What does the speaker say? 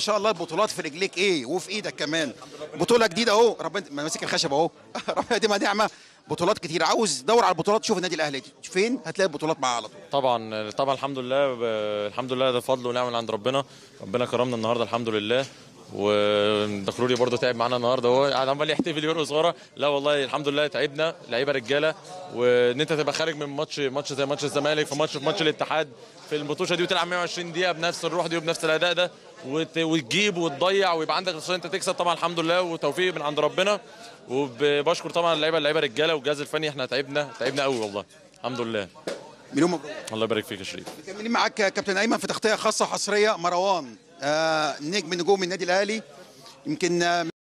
شاء الله البطولات في رجليك ايه وفي ايدك كمان بطوله جديده اهو ربنا ما ماسك الخشب اهو ربنا يديمها نعمه بطولات كتير عاوز دور على البطولات شوف النادي الاهلي فين هتلاقي البطولات معاه على طول طبعا طبعا الحمد لله ب- الحمد لله ده فضل ونعمه من عند ربنا ربنا كرمنا النهارده الحمد لله ودخلولي برضه تعب معانا النهارده هو قاعد عمال يحتفل يرقص ورا لا والله الحمد لله تعبنا لعيبه رجاله وان انت تبقى خارج من ماتش ماتش زي ماتش الزمالك في ماتش في ماتش الاتحاد في المطوشه دي وتلعب 120 دقيقه بنفس الروح دي وبنفس الاداء ده وت- وتجيب وتضيع ويبقى عندك فرصه انت تكسب طبعا الحمد لله وتوفيق من عند ربنا وبشكر طبعا اللعيبه اللعيبه رجاله والجهاز الفني احنا تعبنا تعبنا قوي والله الحمد لله مليون مبروك الله يبارك فيك يا شريف مكملين معاك كابتن ايمن في تغطيه خاصه وحصريه مروان آه نجم نجوم النادي الاهلي يمكن آه